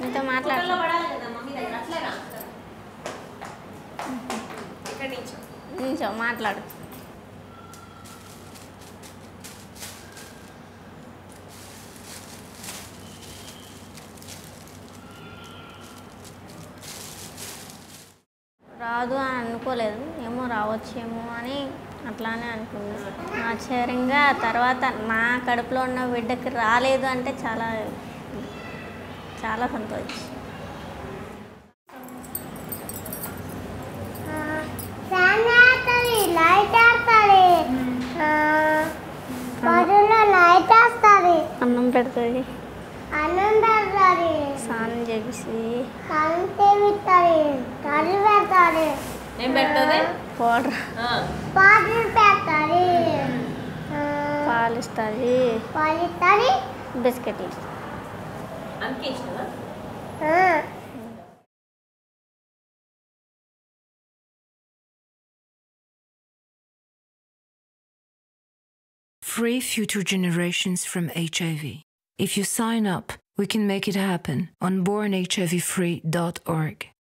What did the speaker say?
నీతో మాట్లాడు ఫోటోలో పడాలి కదా మమ్మీ దగ్గర అట్లేనా ఇక్కడ నుంచి నించో మాట్లాడు రాదు అని అనుకోలేదు ఏమో రావచ్చేమో అని అట్లానే అనుకున్నాను ఆశ్చర్యంగా తర్వాత నా కడుపులో ఉన్న బిడ్డకి రాలేదు అంటే చాలా చాలా సంతోషం ఫ్యాన్ వేస్తుంది లైట్ వేస్తుంది బదులో లైట్ వేస్తుంది అన్నం పెడుతుంది అన్నం పెడుతుంది స్నానం చేసి సంతే విస్తుంది కర్రీ పెడుతుంది ఏం పెడుతుంది పౌడర్ పాటలు పెడుతుంది పాలు ఇస్తుంది పాలు ఇస్తుంది బిస్కెట్లు ఇస్తుంది అందుకే ఇష్టమా Free future generations from HIV. If you sign up, we can make it happen on bornhivfree.org.